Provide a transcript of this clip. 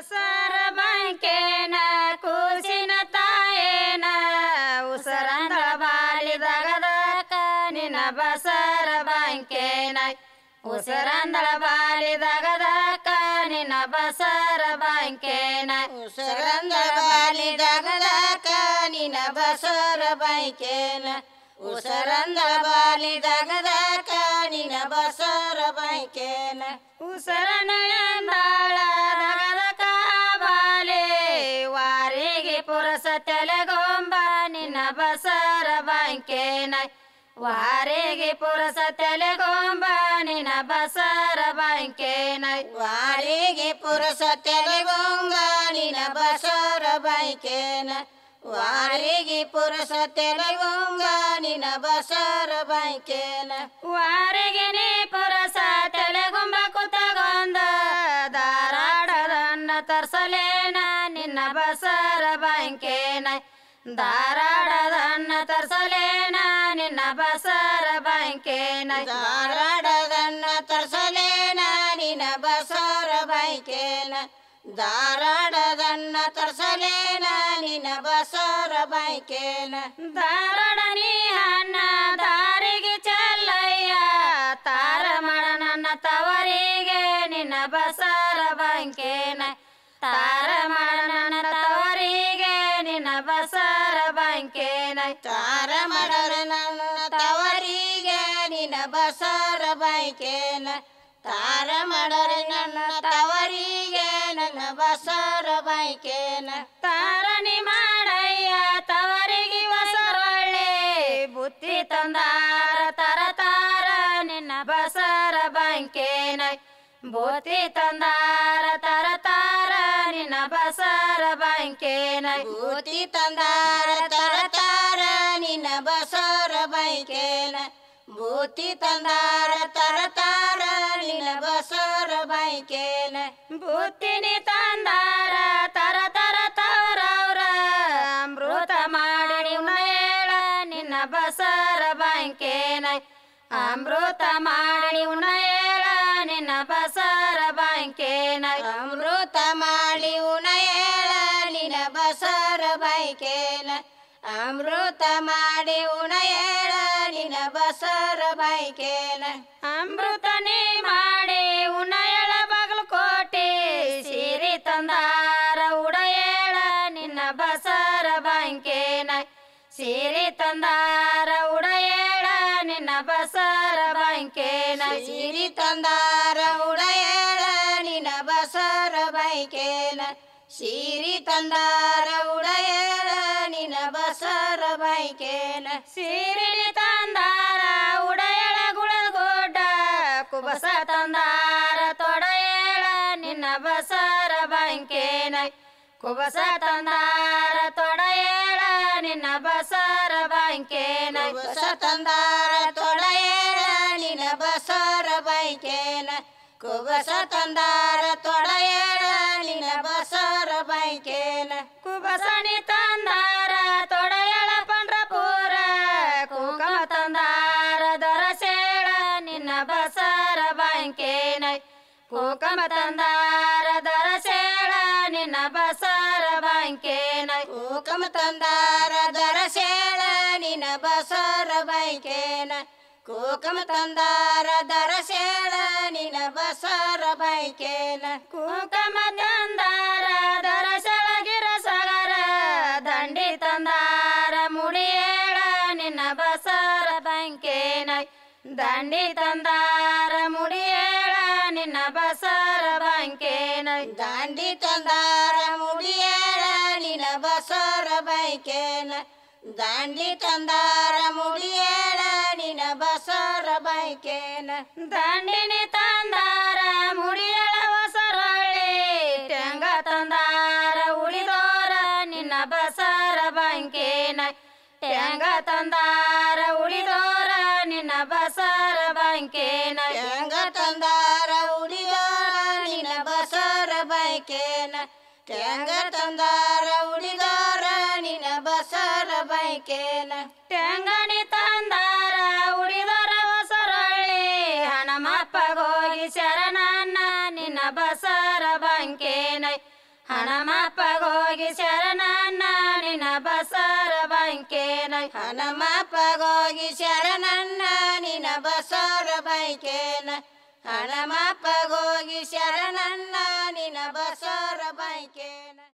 ಬಸರ ಬಂಕೇನ ಕೂಸಿನ ತಾಯೇನ ಉಸರಂದ ಬಾಲಿದಗದಕ ನಿನ್ನ ಬಸರ ಬಂಕೇನ ಉಸರಂದಳ ಬಾಲಿದಗದಕ ನಿನ್ನ ಬಸರ ಬಂಕೇನ ಉಸರಂದಳ ಬಾಲಿದಗದಕ ನಿನ್ನ ಬಸರ ಬೈಕೇನ ಉಸರಂದಳ ಬಾಲಿದಗದಕ ನಿನ್ನ ಬಸರ ಬೈಕೇನ ಉಸರನಯಂದಾಳ ದಗದಕ ಬಾಲೆ ವಾರಿಗೆ ಪುರಸ ತೆಲೆಗೊಂಬ ನಿನ್ನ ಬಸರ ಬಂಕೇನ ವಾರಿಗೆ ಪುರಸ ತೆಲೆಗೊಂಬ ನಿನ್ನ ಬಸರ ಬಂಕೇನ ವಾರಿಗೆ ಪುರುಷ ತೆಲೆಗೊಂಗ ನಿನ ಬಸರ ಬೈಕೇನ ವಾರಿಗೆ ಪುರುಷ ತೆಲೆಗೊಂಗ ನಿನ ಬಸರ ಬೈಕೇನ ವಾರಿಗೆ ನೀ ಪುರಸ ತೆಲೆಗೊಂಬ ಕುತಗೊಂದ ಧಾರಾಡದನ್ನ ತರ್ಸಲೇನ ನಿನ್ನ ಬಸರ ಬಂಕೇನ ಧಾರಾಡದನ್ನ ತರ್ಸಲೇನ ನಿನ್ನ ಬಸರ ಬಂಕೇನ ಧಾರಾಡದನ್ನ ತರ್ಸಲೇನ ನಿನ ಬಸರ ಬೈಕೇನ ಧಾರಾಡದನ್ನ ತರ್ಸಲೇನ ನಿನ ಬಸರ ಬೈಕೇನ ಧಾರಡ ನೀ ಅನ್ನ ದಾರಿಗೆ ಚೆಲ್ಲಯ್ಯ ತಾರ ಮಾಡ ನನ್ನ ತವರಿಗೆ ನಿನ್ನ ಬಸರ ಬಂಕೇನ ತಾರ ಮಾಡ ನನ್ನ ತವರಿಗೆ ನಿನ್ನ ಬಸರ ಬಂಕೇನ ತಾರ ಮಾಡರ ನನ್ನ ತವರಿಗೆ ನಿನ ಬಸರ ಬೈಕೇನ ತಾರ ಮಾಡರ ನನ್ನ ತವರಿಗೆ ನನ್ನ ಬಸರ ಬೈಕೇನ ತಾರಣಿ ಮಾಡಯ್ಯ ತವರಿಗೆ ಬಸರೊಳ್ಳೆ ಬುತ್ತಿ ತಂದಾರ ತರ ತಾರ ನಿನ್ನ ಬಸರ ಬಂಕೇನ ಬುತ್ತಿ ತಂದಾರ ತರ ತಾರ ನಿನ್ನ ಬಸರ ಬಂಕೇನ ಭೂತಿ ತಂದಾರ ತರ ತಾರ ನಿನ ಬಸರ ಬೈಕೇನ ಭೂತಿ ತಂದಾರ ತರ ತಾರ ನಿನ ಬಸರ ಬೈಕೇನ ಬುತ್ತಿನಿ ತಂದಾರ ತರ ತರ ತವರವ್ರ ಅಮೃತ ಮಾಡಿ ಹೇಳ ನಿನ್ನ ಬಸರ ಬಂಕೇನ ಅಮೃತ ಮಾಡಿ ಹೇಳ ನಿನ್ನ ಬಸರ ಬಂಕೇನ ಅಮೃತ ಮಾಡಿ ಉಣಯೇಳ ನಿನ ಬಸರ ಬೈಕೇನ ಅಮೃತ ಮಾಡಿ ಉಣಯೇಳ ನಿನ ಬಸರ ಬೈಕೇನ ಅಮೃತ ನೀ ಮಾಡಿ ಉಣಯಳ ಬಗಲು ಕೋಟಿ ಸೀರೆ ತಂದಾರ ಉಡಯೇಳ ನಿನ್ನ ಬಸರ ಬಂಕೇನ ಸೀರೆ ತಂದಾರ ಉಡಯೇಳ ನಿನ್ನ ಬಸರ ಬಂಕೇನ ಸಿರಿ ತಂದಾರ ಉಡಯೇಳ ನಿನ ಬಸರ ಬೈಕೇನ ಸಿರಿ ತಂದಾರ ಉಡಯೇಳ ನಿನ ಬಸರ ಬೈಕೇನ ಸೀರೆ ತಂದಾರ ಉಡಯಳ ಗುಳಗೋಡ ಕುಬಸ ತಂದಾರ ತೊಡಯೇಳ ನಿನ್ನ ಬಸರ ಬಂಕೇನ ಕುಬಸ ತಂದಾರ ತೊಡಯೇಳ ನಿನ್ನ ಬಸರ ಬಂಕೇನ ಬಸ ತಂದಾರ ತೊಡಯೇಳ ನಿನ ಬಸರ ಬೈಕೇನ ಕುಬಸ ತಂದಾರ ತೊಡಯೇಳ ನಿನ ಬಸರ ಬೈಕೇನ ಕುಬಸಣಿ ತಂದಾರ ತೊಡಯಳ ಪಂಡ್ರಪುರ ಕುಂಕಮ ತಂದಾರ ದೊರಸೇಳ ನಿನ್ನ ಬಸರ ಬಂಕೇನ ಕುಂಕಮ ತಂದಾರ ದೊರಸೇಳ ನಿನ್ನ ಬಸರ ಬಂಕೇನ ಕೂಕಮ ತಂದಾರ ದರಸೇಳ ನಿನ ಬಸರ ಬೈಕೇನ ಕೂಕಮ ತಂದಾರ ದರಸೇಳ ನಿನ ಬಸರ ಬೈಕೇನ ಕುಂಕಮ ತಂದಾರ ದೊರಸಳಗಿರ ಸಗರ ದಂಡಿ ತಂದಾರ ಮುಡಿಯೇಳ ನಿನ್ನ ಬಸರ ಬಂಕೇನ ದಂಡಿ ತಂದಾರ ಮುಡಿಯೇಳ ನಿನ್ನ ಬಸರ ಬಂಕೇನ ದಾಂಡಿ ತಂದಾರ ಮುಡಿಯೇಳ ನಿನ ಬಸರ ಬೈಕೇನ ದಾಂಡಿ ತಂದಾರ ಮುಡಿಯೇಳ ನಿನ ಬಸರ ಬೈಕೇನ ದಂಡಿನಿ ತಂದಾರ ಮುಡಿಯಳ ಹೊಸರೊಳ್ಳಿ ಟೆಂಗ ತಂದಾರ ಉಳಿದೋರ ನಿನ್ನ ಬಸರ ಬಂಕೇನ ಟೆಂಗ ತಂದಾರ ಉಳಿದೋರ ನಿನ್ನ ಬಸರ ಬಂಕೇನ ಹೆಂಗ ತಂದಾರ ಉಳಿದೋರ ನಿನ ಬಸರ ಬೈಕೇನ ಹೆಂಗ ತಂದಾರ ಉಳಿದೋರ ನಿನ ಬಸರ ಬೈಕೇನ ಟೆಂಗಣಿ ತಂದಾರ ಉಳಿದೋರ ಹೊಸರೊಳ್ಳಿ ಹಣಮಪ್ಪಗೋಗಿ ಶರಣನ್ನ ನಿನ್ನ ಬಸರ ಬಂಕೇನ ಹಣಮಪ್ಪಗೋಗಿ ಶರಣನ್ನ ನಿನ್ನ ಬಸರ ಬಂಕೇನ ಹನುಮಪ್ಪಗೋಗಿ ಶರಣನ್ನ ನಿನ ಬಸರ ಬೈಕೇನ ಹನುಮಪ್ಪಗೋಗಿ ಶರಣನ್ನ ನಿನ ಬಸರ ಬೈಕೇನ